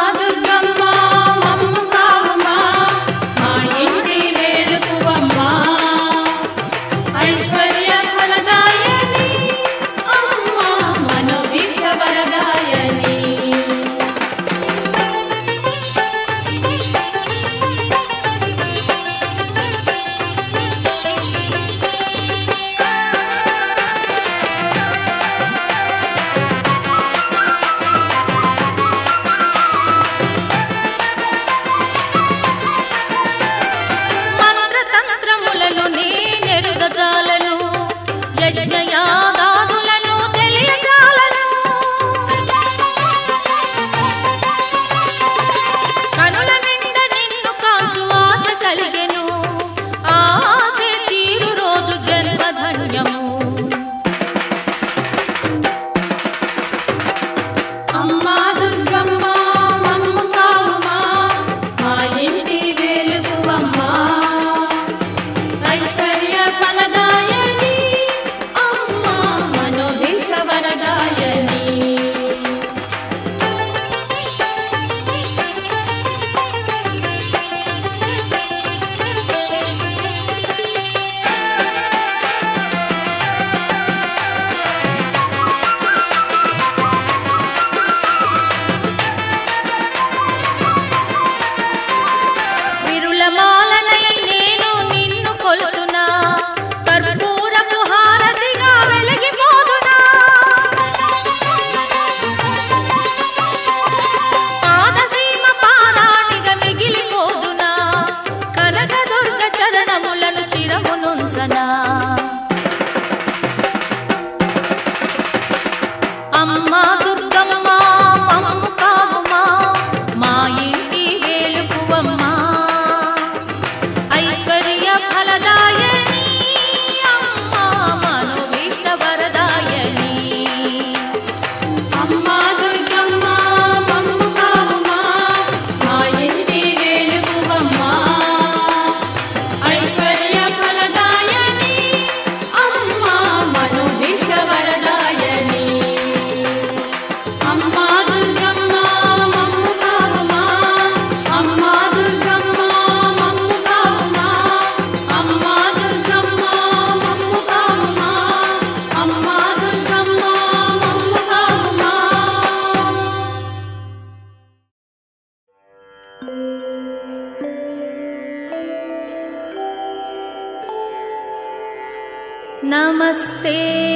దుర్గమ్మ మమ్ము కావమ్మా మా ఇంటి వేలుపువమ్మా ఐశ్వర్య ఫలదాయని అమ్మా మనోభీష్ట వరదాయని మంత్రతంత్రములను నేనెరుగజాలను యజ్ఞయాగాదులను తెలియజాలను కనుల నిండ నిన్ను కాల్చు ఆశ కలిగెను ఆ ఆశ తీరు రోజు జన్మధన్యము అమ్మా దుర్గమ్మ మమ్ము కావమ్మా మా ఇంటి వేలుపువమ్మా ఐశ్వర్య ఫలదాయని అమ్మా మనోభీష్ట వరదాయని విరులమాలనై నేను నిన్ను కొలుతున్నా కర్పూరపు హారతిగా వెలిగిపోదునా పాదసీమ పారాణిగా మిగిలిపోదునా కనకదుర్గ చరణములను శిరమునుంచనా అమ్మా దుర్గమ్మ మమ్ము కావుమా మా ఇంటి వేలుపువమ్మా ఐశ్వర్య ఫలదాయని అమ్మా మనోభీష్ట వరదాయని అమ్మా దుర్గమ్మ మమ్ము కావమ్మా మా ఇంటి వేలుపువమ్మా ఐశ్వర్య ఫలదాయని అమ్మా మనోభీష్ట వరదాయని అమ్మా దుర్గమ్మ మమ్ము కావమ్మా అమ్మా దుర్గమ్మ మమ్ము కావమ్మా అమ్మా దుర్గమ్మ మమ్ము కావమ్మా అమ్మా దుర్గమ్మ మమ్ము కావమ్మా नमस्ते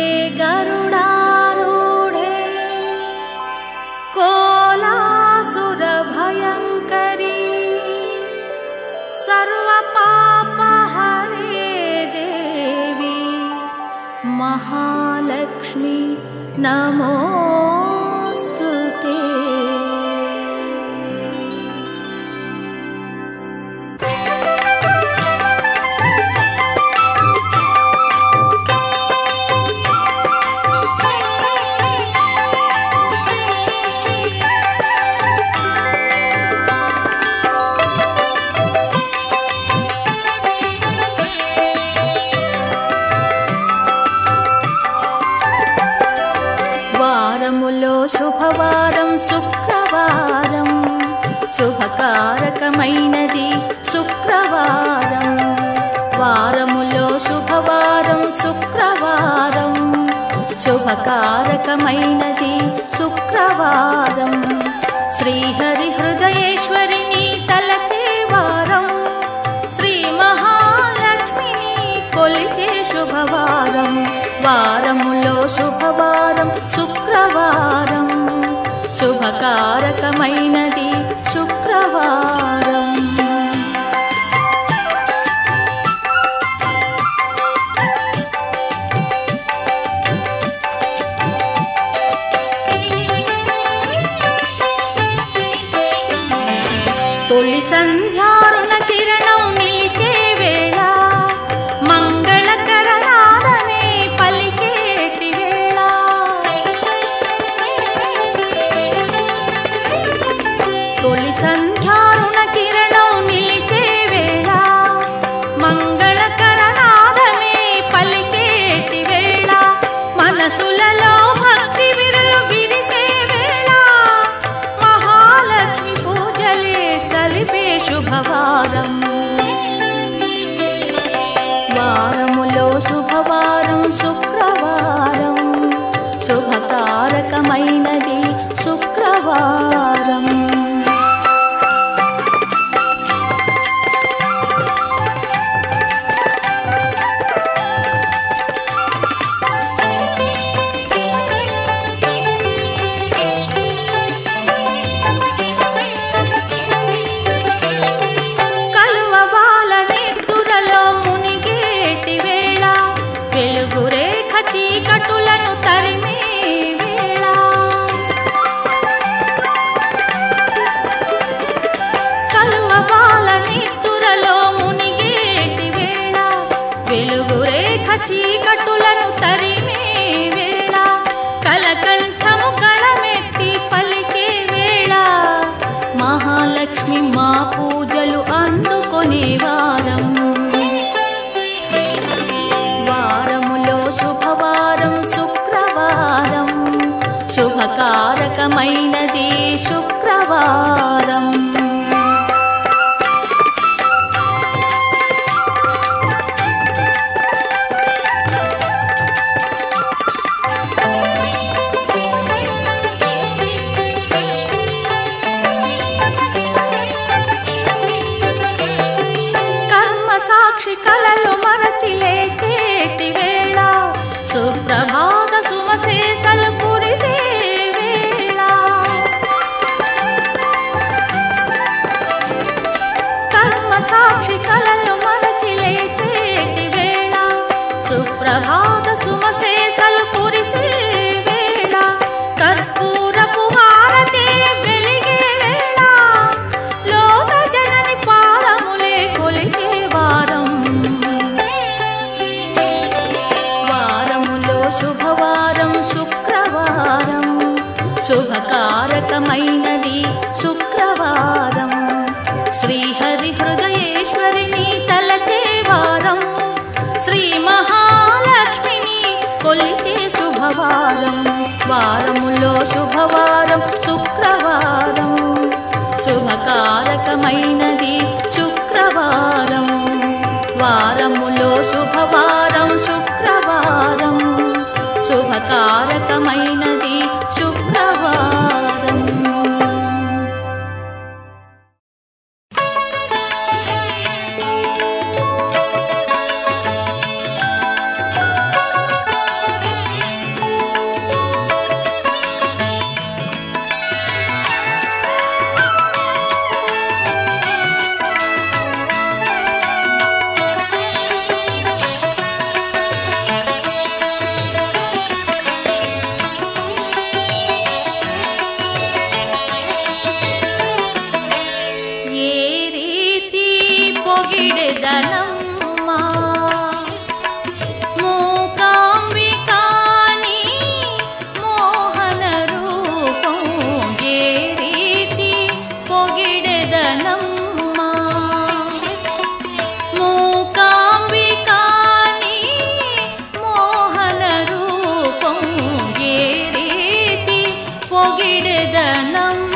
गरुडारूढे कोलासुरभयङ्करी सर्वपापहरे देवी महालक्ष्मी नमोऽस्तु ते వారములో శుభవారం శుక్రవారం శుభకారకమైనది శుక్రవారం వారములో శుభవారం శుక్రవారం శుభకారకమైనది శుక్రవారం శ్రీహరి హృదయేశ్వరిని తలచే వారం శ్రీ మహాలక్ష్మిని కొలిచే శుభవారం వారములో శుభవారం శుక్రవారం శుభకారకమైనది శుక్రవారం తొలి సంధ్యారుణ కిరణం నిలిచే వేళ మంగళకర నాదమే పలికేటి వేళ తొలి సంధ్యారుణ కిరణం నిలిచే వేళ మంగళకర నాదమే పలికేటి వేళ మనసులలో భక్తి విరులు విరిసే వేళ మహాలక్ష్మి శుభవారం వారములో శుభవారం శుక్రవారం శుభకారకమైనది శుక్రవారం కలువ బాల నిద్దురలో మునిగేటి వేళ వెలుగు రేఖ చీకటులను తరిమే వేళ కలువ బాల నిద్దురలో మునిగేటి వేళ వెలుగు రేఖ చీకటులను తరిమే వేళ కలకంఠము కళమెత్తి పలికే వేళ మహాలక్ష్మి మా పూజలు అందుకొనే వారం వారములో శుభవారం శుక్రవారం శుభకారకమైనది శుక్రవారం కర్మ సాక్షి కలలు మరచి లేచేటి వేళ సుప్రభాత సుమశేషలు కురిసే వేళ కర్మ సాక్షి కలలు మరచి లేచేటి వేళ సుప్రభాత సుమశేషలు కురిసే వేళ కర్పూరపు హారతే వెలిగే వేళ లోక జనని పాదములే కొలిచే వారం వారములో శుభవారం శుక్రవారం శుభకారకమైనది శుక్రవారం శ్రీహరి హృదయేశ్వరిని తలచే వారం శ్రీ మహాలక్ష్మిని కొలిచే శుభవారం వారములో శుభవారం శుక్రవారం శుభకారకమైనది శుక్రవారం వారములో శుభవారం శుక్రవారం శుభకారకమైనది శుక్రవారం ఏ ರೀತಿ పొగిడెదనమ్మ మూకాంబికాని మోహన రూపం ఏ ರೀತಿ పొగిడెదనమ్మ మూకాంబికాని మోహన రూపం ఏ ರೀತಿ పొగిడెదనమ్మ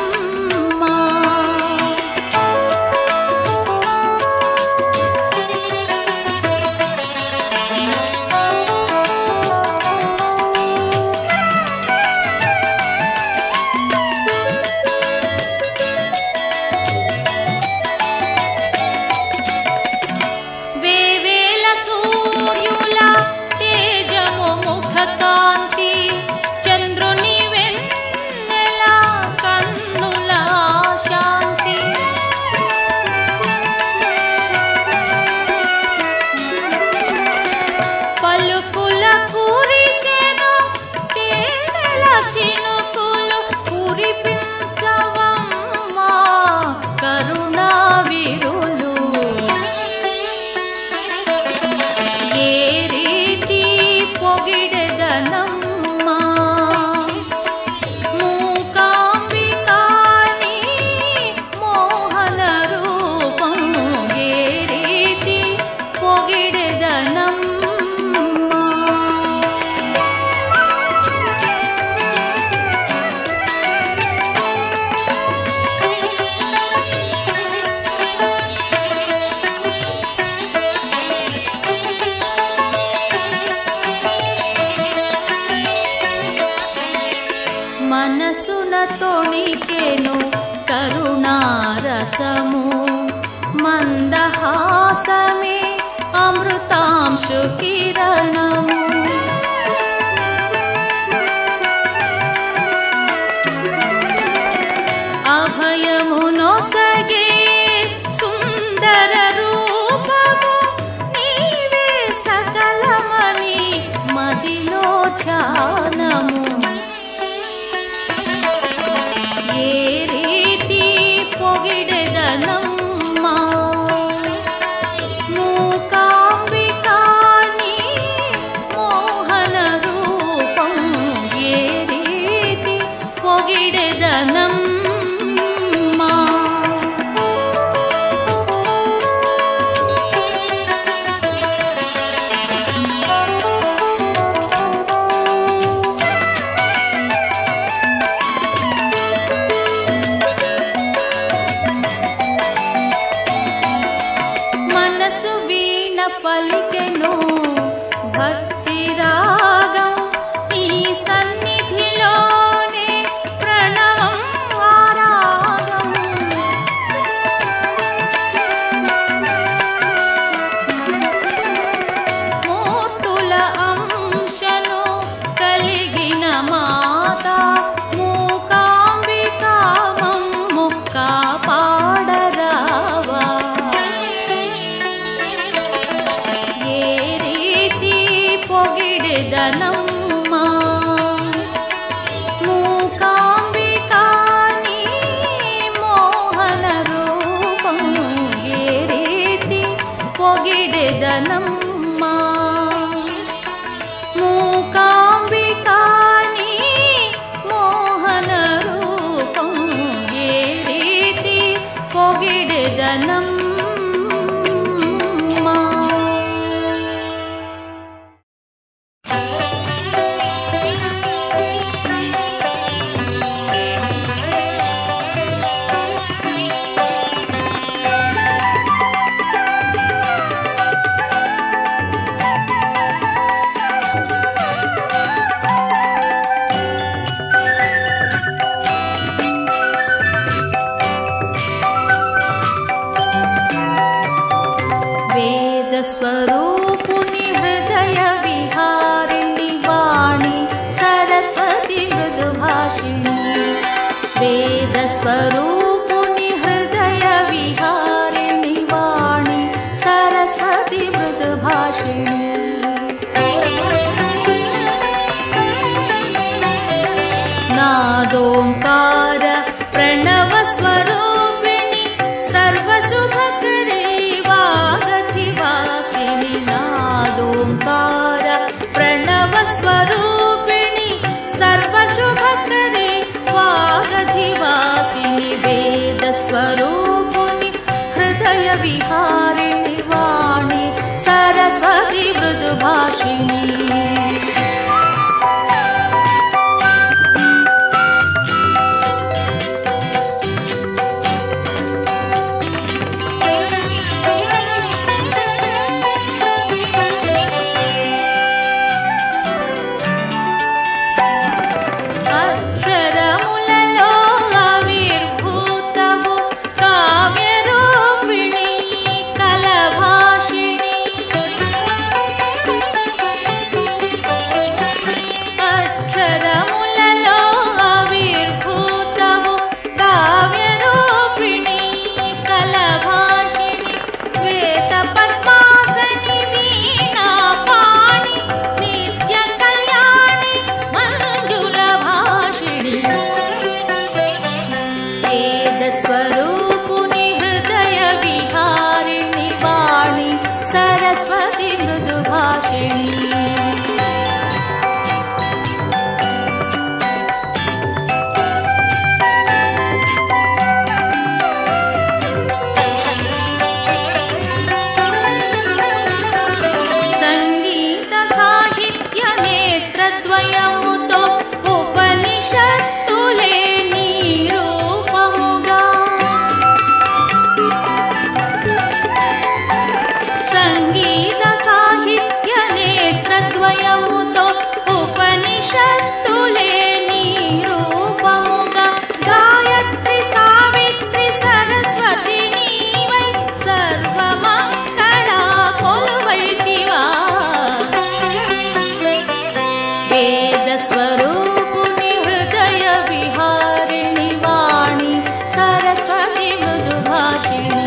హాసము మందహాసమే అమృతాంశు కిరణము అభయమునొసగే సుందర రూపము నీవే సకలమని మదిలో ధ్యానము ఏ రీతి పొగిడెదనమ్మా మూకాంబికాని మోహన రూపం ఏ రీతి పొగిడెదనమ్మా మనసు వీణ పలికెను భక్తి రాగం ఈ సన్నిధిలోనే ప్రణవం ఆరాగం మూర్తుల అంశను కలిగిన మాత మూకాంబికా మమ్ము కాపాడరావా ఏ రీతి పొగిడెదనమ్మా మూకాంబికాని మోహన రూపం ఏ రీతి పొగిడెదనమ్మా మూకాంబికాని మోహన రూపం ఏ రీతి పొగిడెదనమ్మా వేదస్వరూపుని హృదయ విహారిణి వాణి సరస్వతి మృదుభాషిణి వేదస్వరూపుని హృదయ విహారిణి వాణి సరస్వతి మృదుభాషిణి नादोङ्कार प्रणवस्वरूपिणि सर्वशुभकरे वागधिवासिनि नादोङ्कार प्रणवस्वरूपिणि सर्वशुभकरे वागधिवासिनि वेदस्वरूपुनि हृदयविहारिणि वाणि सरस्वति मृदुभाषिणी అక్షరములలో ఆవిర్భూతము కావ్యరూపిణి కలభాషిణి అక్షరములలో ఆవిర్భూతము కావ్యరూపిణి కలభాషిణి శ్వేత పద్మాసని వీణా పాణి నిత్య కళ్యాణి మంజుల భాషిణి వేదస్వరూపుని హృదయ విహారిణి వాణి సరస్వతి మృదుభాషిణి సంగీత సాహిత్య నేత్రద్వయముతో ఉపనిషత్తులే నీ రూపముగా सरस्वती मृदुभाषिणी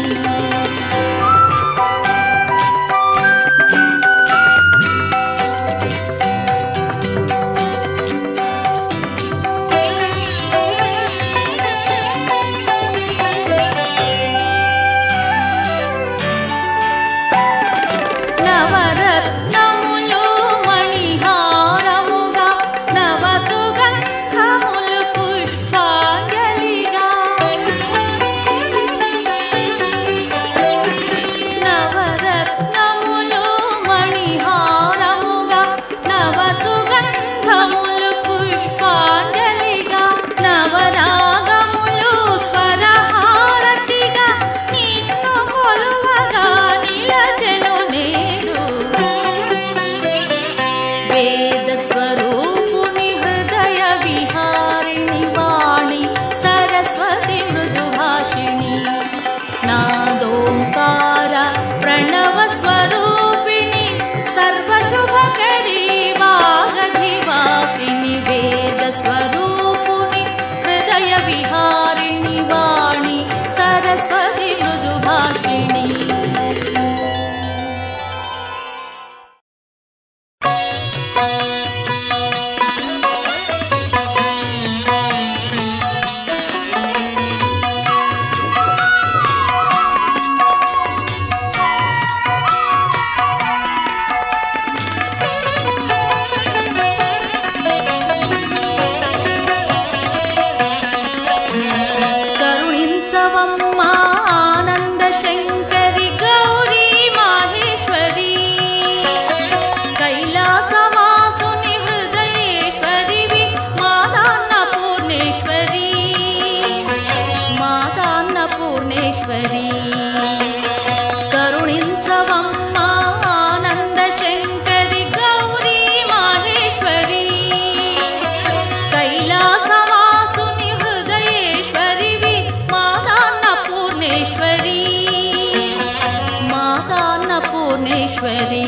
నవరత్నములు మణిహారముగా నవ సుగంధములు పుష్పాంజలిగా నవరత్నములు మణిహారముగా నవ సుగంధములు పుష్పాంజలిగా నవరాగములు స్వరహారతిగా నిన్ను కొలువగా నిలచెను నేడు వేద స్వరూపుని హృదయ విహారిణి వాణి సరస్వతి మృదుభాషిణి నాదోంకార ప్రణవ స్వరూపిణి సర్వశుభకరీ వాగధివాసిని వేద స్వరూపుని హృదయ విహారిణి వాణి సరస్వతి మృదుభాషిణి కరుణించవమ్మా ఆనంద శంకరి గౌరీ మాహేశ్వరి కైలాసవాసుని హృదయేశ్వరివి మాతాన్న పూర్ణేశ్వరి మాతాన్న పూర్ణేశ్వరి కరుణించవమ్మా ఆనంద శంకరి గౌరీ మాహేశ్వరి కైలాసవాసుని హృదయేశ్వరివి మాతాన్న పూర్ణేశ్వరి మాతాన్న పూర్ణేశ్వరి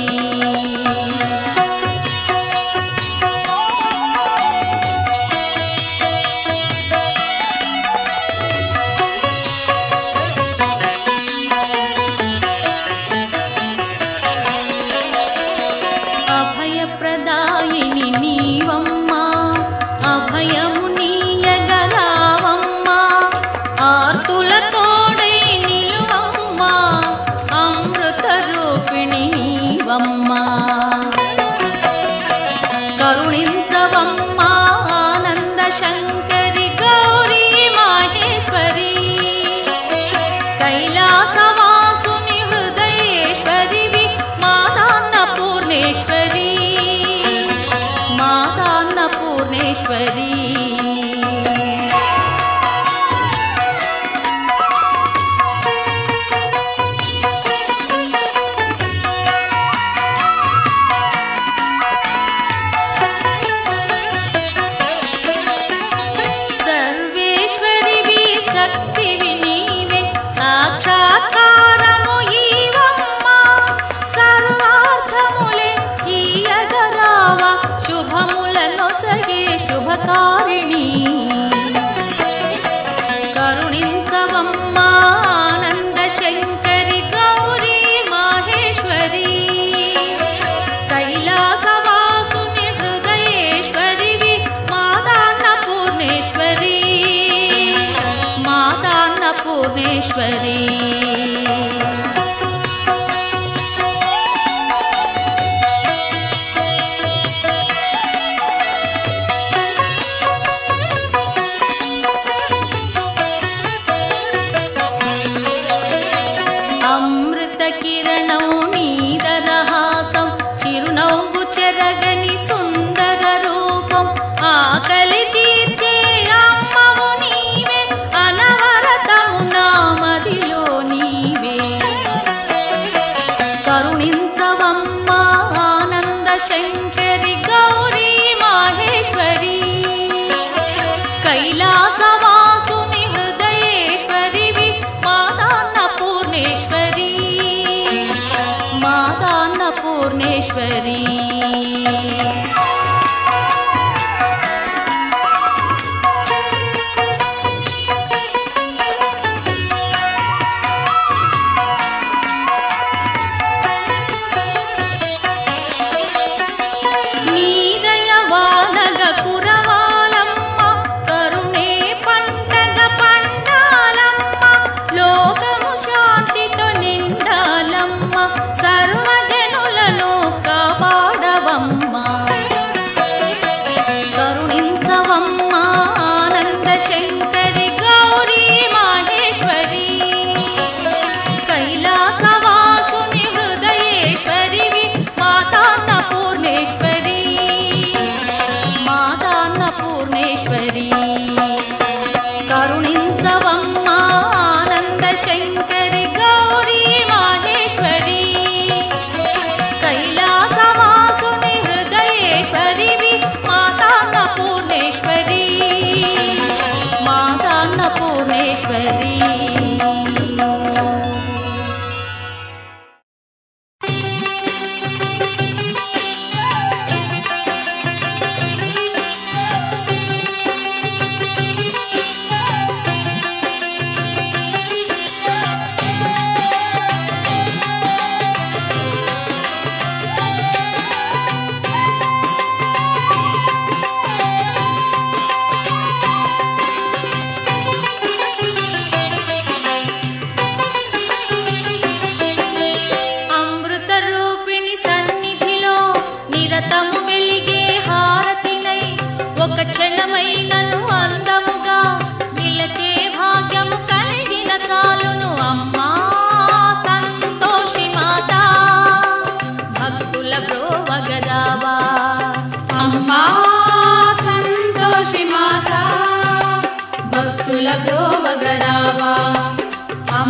అభయప్రదాయిని నీవమ్మా అభయము నీయగరావమ్మా ఆర్తుల తోడై నిలువమ్మా అమృత రూపిణి నీవమ్మా కరుణించవమ్మా ఆనంద శంకరి గౌరీ మాహేశ్వరి కైలాసవాసుని హృదయేశ్వరివి మాతాన్న పూర్ణేశ్వరి మాతాన్న పూర్ణేశ్వరి సర్వేశ్వరివి శక్తివి నీవే సాక్షాత్కారము ఈవమ్మా సర్వార్థములే ఈయగరావా శుభములనొసగే శుభకారిణి కరుణించవమ్మా ఆనంద శంకరి గౌరీ మాహేశ్వరి కైలాసవాసుని హృదయేశ్వరివి మాతాన్న పూర్ణేశ్వరి మాతాన్న పూర్ణేశ్వరి అమృత కిరణం నీదరహాసం చిరునవ్వు చెరగని సుందర రూపం ఆకలి తీర్చే అమ్మవు నీవే అనవరతము నా మదిలో నీవే కరుణించవమ్మా ఆనంద శంకరి గౌరీ మాహేశ్వరి కైలాసవాసుని హృదయేశ్వరివి మాతాన్న పూర్ణేశ్వరి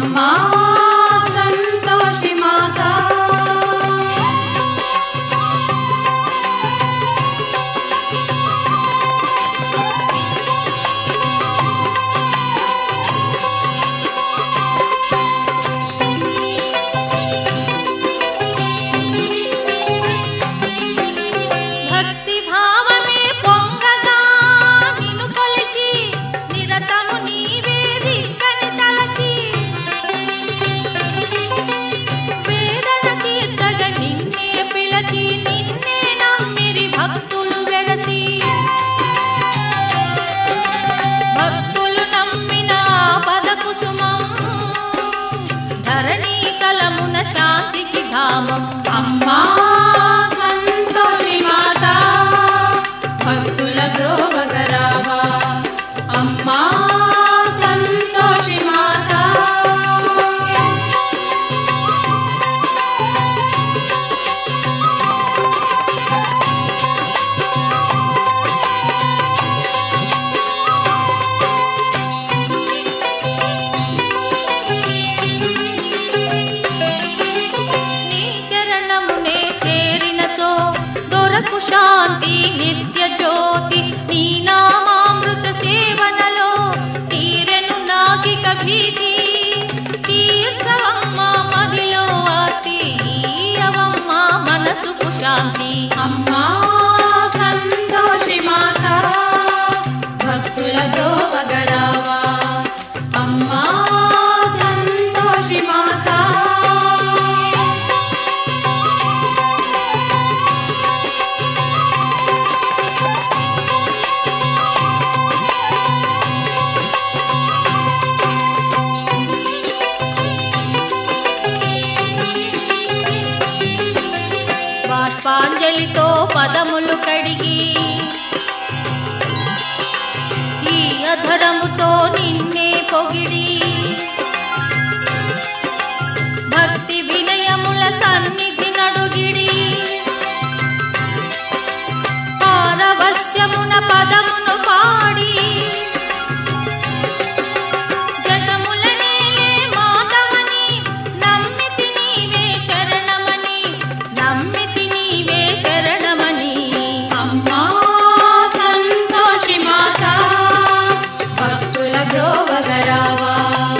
అమ్మా సంతోషి మాత భక్తి భావమే పొంగగా నిన్ను కొలిచి నిరతము నీవే దిక్కని తలచి వేదన తీర్చగ నిన్నే పిలచి నిన్నే నమ్మిరి భక్తులు వెరసి భక్తులు నమ్మిన పద కుసుమం ధరణీ తలమున శాంతికి ధామం అమ్మా సంతోషి మాత భక్తుల ద్రోవగరావా అమ్మా సంతోషి మాత నీ చరణమునే చేరినచో దొరకు శాంతి నిత్య జ్యోతి నీ నామామృత సేవనలో తీరెను నాగిక భీతి తీర్చవమ్మ మదిలో ఆర్తి ఇయ్యవమ్మ మనసుకు శాంతి అమ్మా సంతోషి మాత భక్తుల ద్రోవగరావా అమ్మా సంతోషి మాత బాష్పాంజలితో పదములు కడిగి ఈ అధరముతో నిన్నే పొగిడి భక్తి వినయముల సన్నిధి నడుగిడి పారవశ్యమున పదమును పాడి జగముల నేలే మాతమని నమ్మితి నీవే శరణమని నమ్మితి నీవే శరణమని అమ్మా సంతోషి మాత భక్తుల ద్రోవగరావా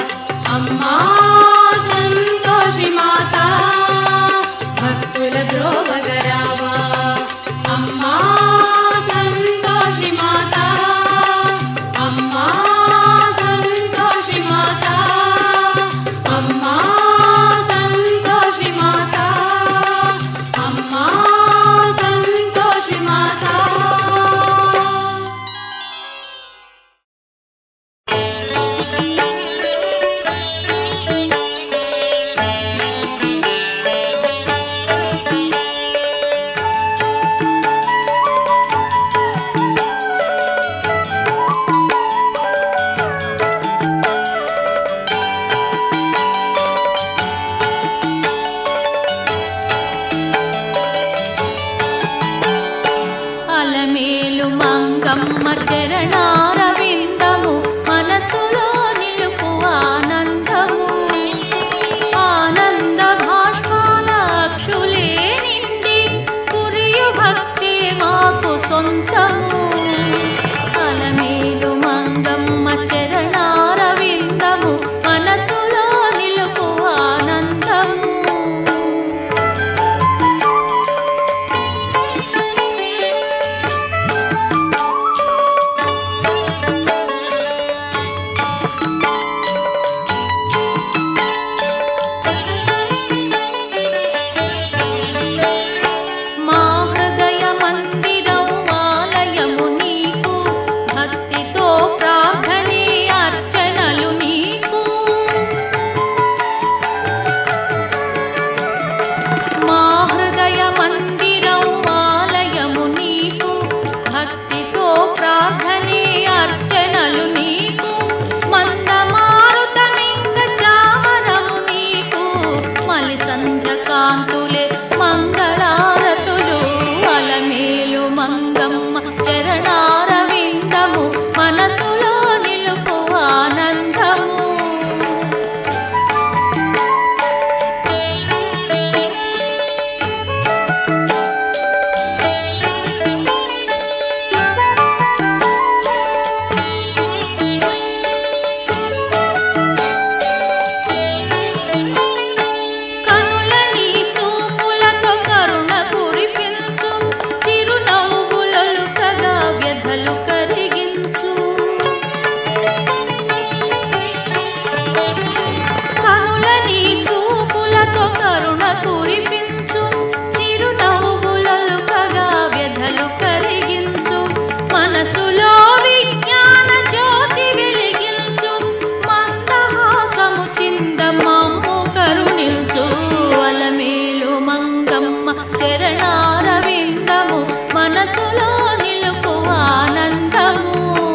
కురిపించు చిరునవ్వులలుకగా వ్యధలు కరిగించు మనసులో విజ్ఞాన జ్యోతి వెలిగించు మందహాసము చిందమమ్ము కరుణించు అలమేలు మంగమ్మ చరణారవిందము మనసులో నిలుపు ఆనందము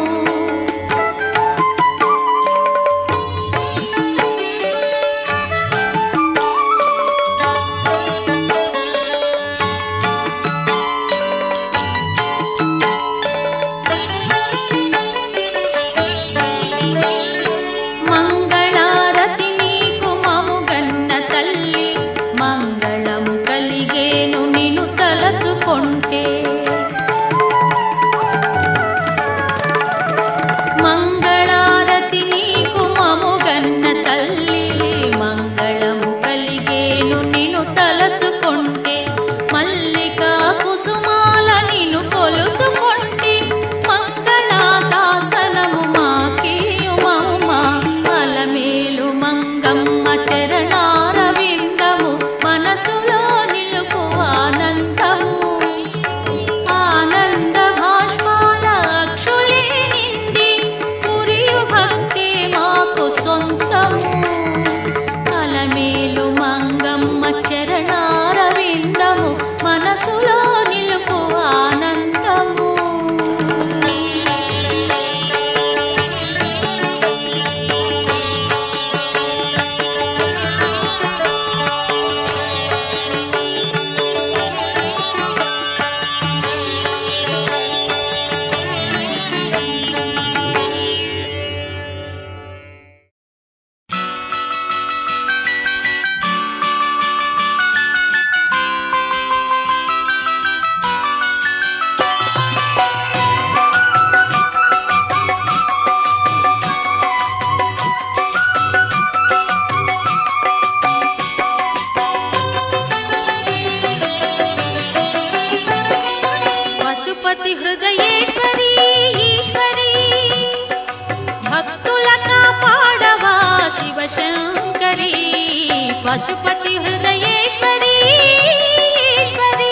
మంగళారతి నీకు మముగన్న తల్లి మంగళము కలిగేను నిన్ను తలచుకొంటే మంగళారతి నీకు మముగన్న తల్లి మంగళము కలిగేను నిన్ను తలచుకొంటే మల్లికా కుసుమాల నిన్ను కొలుచుకొంటి మంగళా శాసనము మాకీయుమమ్మా అలమేలు మంగమ్మ చరణారవిందము మనసులో నిలుపు ఆనందము ఆనంద భాష్పాల అక్షులే నిండి కురియు భక్తి మాకు సొంతము అలమేలు మంగమ్మ చరణారవిందము మనసులో నిలుపు ఆనందము పశుపతి హృదయేశ్వరి ఈశ్వరి భక్తుల కాపాడవా శివశంకరి పశుపతి హృదయేశ్వరి ఈశ్వరి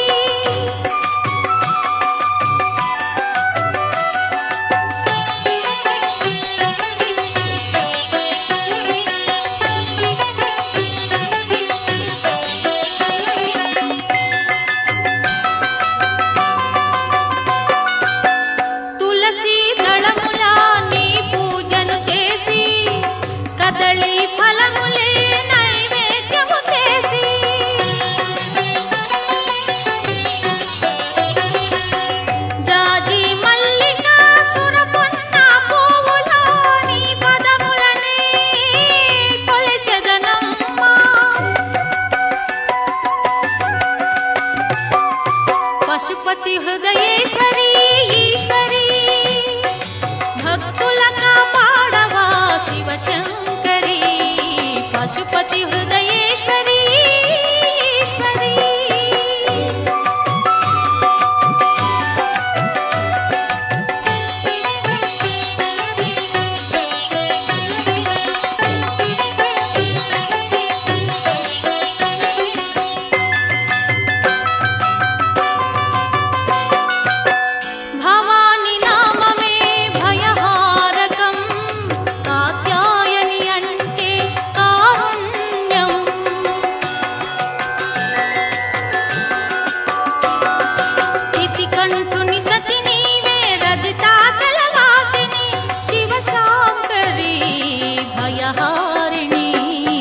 తులసి దళములా నీ పూజను చేసి కదళి ఫలములే నైవేద్యము చేసి జాజి మల్లిక సురపొన్న పువ్వులా నీ పదములనే కొలిచెదనమ్మా పశుపతి హృదయేశ్వరి ఈశ్వరి భక్తుల కాపాడవా శివశంకరి పశుపతి హృదయేశ్వరి ఈశ్వరి భవాని నామమే భయహారకం కాత్యాయని అంటే కారుణ్యం సితికంఠుని సతి నీవే రజితాచలవాసిని శివశాంకరి భయహారిణి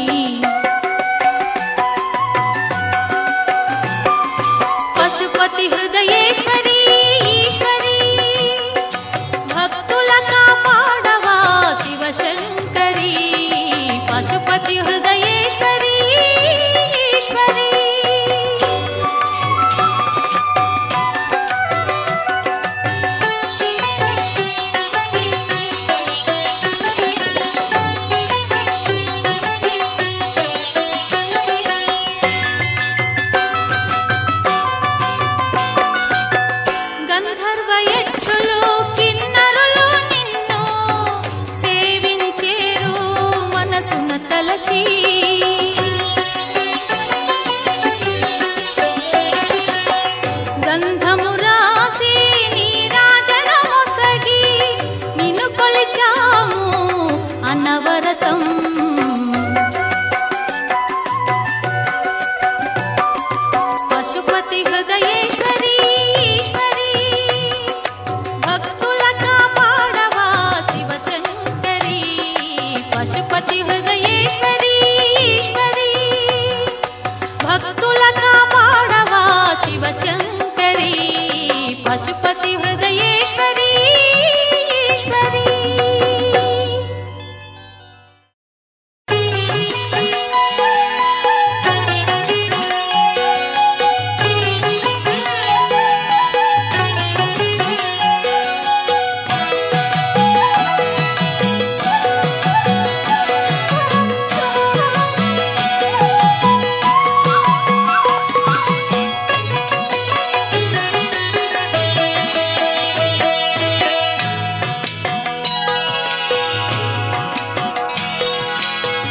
పశుపతి హృదయేశ్వరి ఈశ్వరి భక్తుల కాపాడవా శివశంకరి పశుపతి హృదయేశ్వరి ఈశ్వరి గంధర్వ యక్షులు కిన్నరులు నిన్ను సేవించేరు మనసున తలచి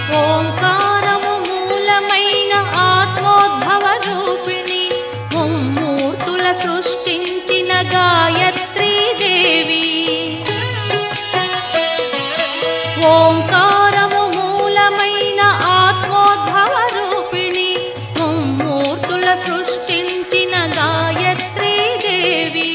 ఓంకారము మూలమైన ఆత్మోద్భవ రూపిణి ముమ్మూర్తుల సృష్టించిన గాయత్రీ దేవి ఓంకారము మూలమైన ఆత్మోద్భవ రూపిణి ముమ్మూర్తుల సృష్టించిన గాయత్రీ దేవి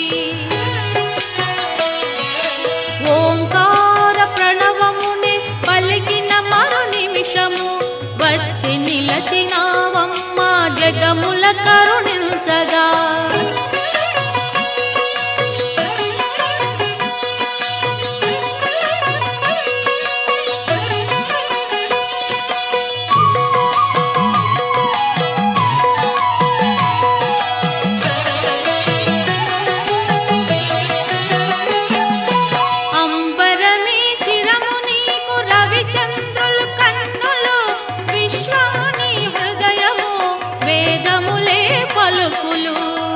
ఓంకార ప్రణవముని పలికిన మరు నిమిషము వచ్చి నిలచినావమ్మ జగముల కరుణించగా అంబరమే శిరము నీకు రవిచంద్రులు కన్నులు విశ్వాని హృదయము వేదములే పలుకులు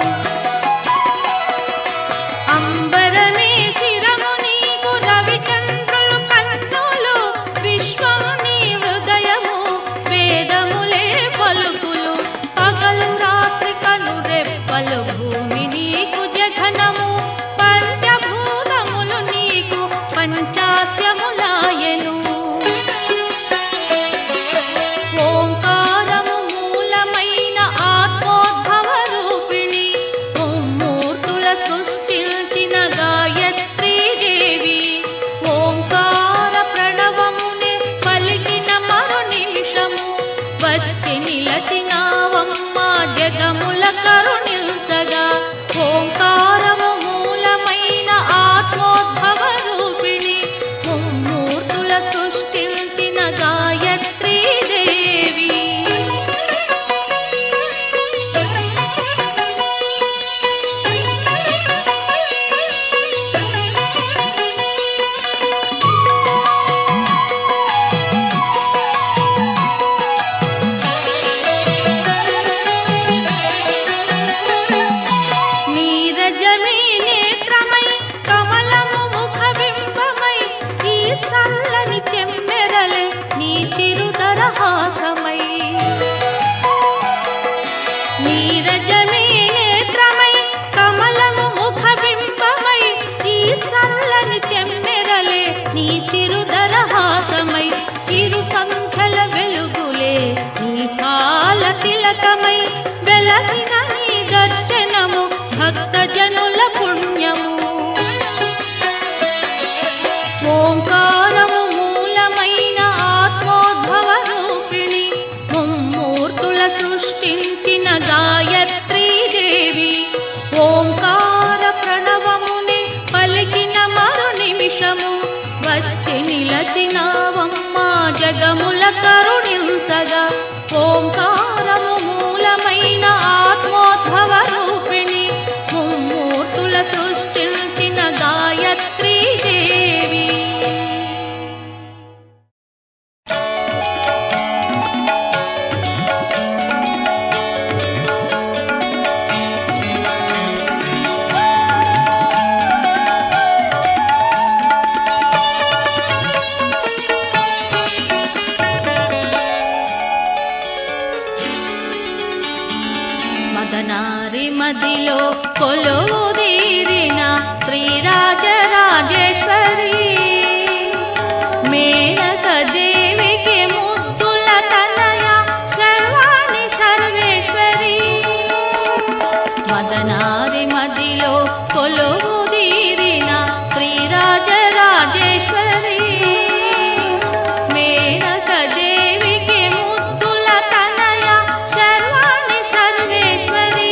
అంబరమే శిరము నీకు రవిచంద్రులు కన్నులు విశ్వాని హృదయము వేదములే పలుకులు పగలు రాత్రి కను రెప్పలు భూమి నీకు జఘనము పంచభూతములు నీకు పంచాస్యములాయను ఓంకారము మూలమైన ఆత్మోద్భవ రూపిణి ముమ్మూర్తుల సృష్టించిన గాయత్రీ దేవి ఓంకార ప్రణవముని పలికిన మరు నిమిషము వచ్చి నిలచినావమ్మ జగముల కరుణించగా ఓంకారము మూలమైన ఆత్మోద్భవ రూపిణి ముమ్మూర్తుల సృష్టించిన గాయత్రీ దేవి నీరజమే నేత్రమై కమలము ముఖ బింబమై ఈ చల్లని చెమ్మెరలే నీ చిరుదరహాసమై నీరజమే నేత్రమై కమలము ముఖ బింబమై ఈ చల్లని చెమ్మెరలే నీ చిరుదరహాసమై ఇరు సంఖ్యల వెలుగులే నీ కాల తిలకమై వెలసిన నీ దర్శనము భక్త జనుల పుణ్యము ఓంకారము మూలమైన ఆత్మోద్భవ రూపిణి ముమ్మూర్తుల సృష్టించిన గాయత్రీ దేవి ఓంకార ప్రణవముని పలికిన మరు నిమిషము వచ్చి నిలచినావమ్మ జగముల కరుణించగా ఓంకారము మూలమైన ఆత్మోద్భవ రూపిణి ముమ్మూర్తుల సృష్టించిన గాయత్రీ దేవి మదనారి మదిలో కొలువుదీరిన శ్రీరాజరాజేశ్వరి మేనక దేవికి ముద్దుల తనయ సర్వాణి సర్వేశ్వరి మదనారి మదిలో కొలువుదీరిన శ్రీరాజరాజేశ్వరి మేనక దేవికి ముద్దుల తనయ సర్వాణి సర్వేశ్వరి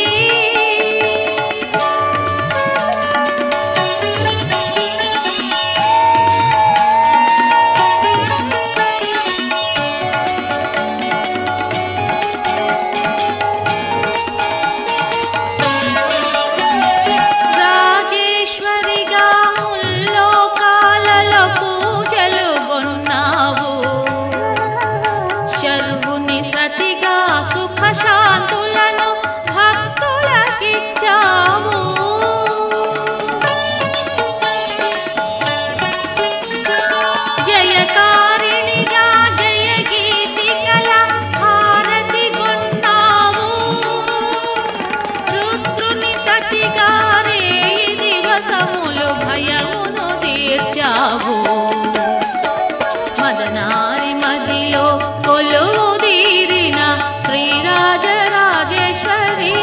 కొలువుదీరిన శ్రీరాజరాజేశ్వరి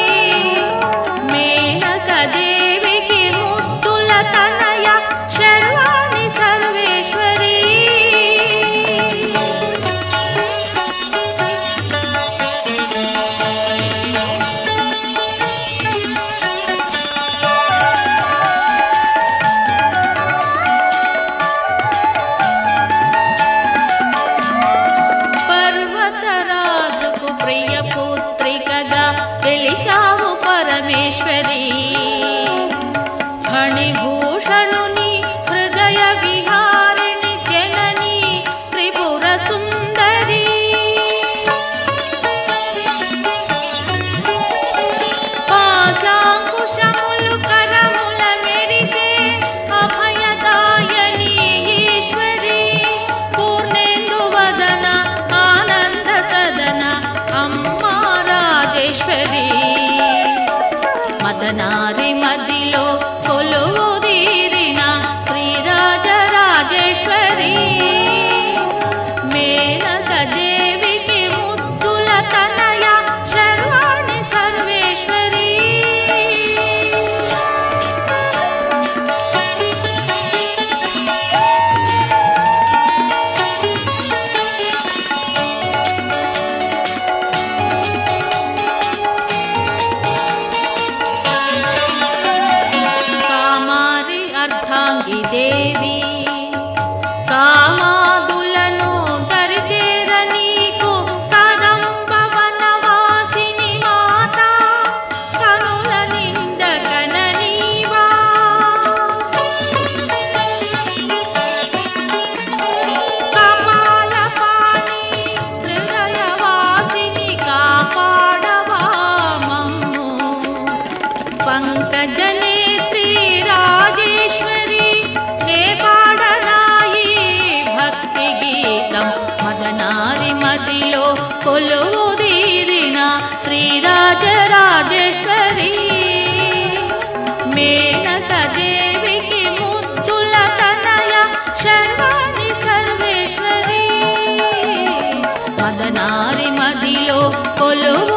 మేనక దేవికి ముద్దుల తనయ శర్వాణి సర్వేశ్వరి పర్వతరాజుకు ప్రియ పుత్రికగా తెలిసావు పరమేశ్వరి ఫణిభూషణుని హృదయ విహారిణి జనని త్రిపుర సుందరి పాశాంకుశములు కరముల మెరిసే అభయదాయని ఈశ్వరి పూర్ణేందు వదన ఆనంద సదన అమ్మా రాజేశ్వరి మదనారి మదిలో కొలువుదీరిన శ్రీరాజరాజేశ్వరి మేనక దేవికి ముద్దుల తనయ శర్వాణి సర్వేశ్వరి కామారి అర్ధాంగి దేవి కామాదులను దరిచేర నీకు కదంబ వనవాసిని మాత కనుల నిండ కననీవా కపాలపాణి హృదయవాసిని కాపాడవా మమ్ము పంకజనేత్రి రాజేశ్వరి నే పాడనాయి భక్తి గీతం మదనారి మదిలో కొలువుదీరిన శ్రీరాజరాజేశ్వరి మేనక దేవికి ముద్దుల తనయ శర్వాణి సర్వేశ్వరి మదనారి మదిలో కొలువు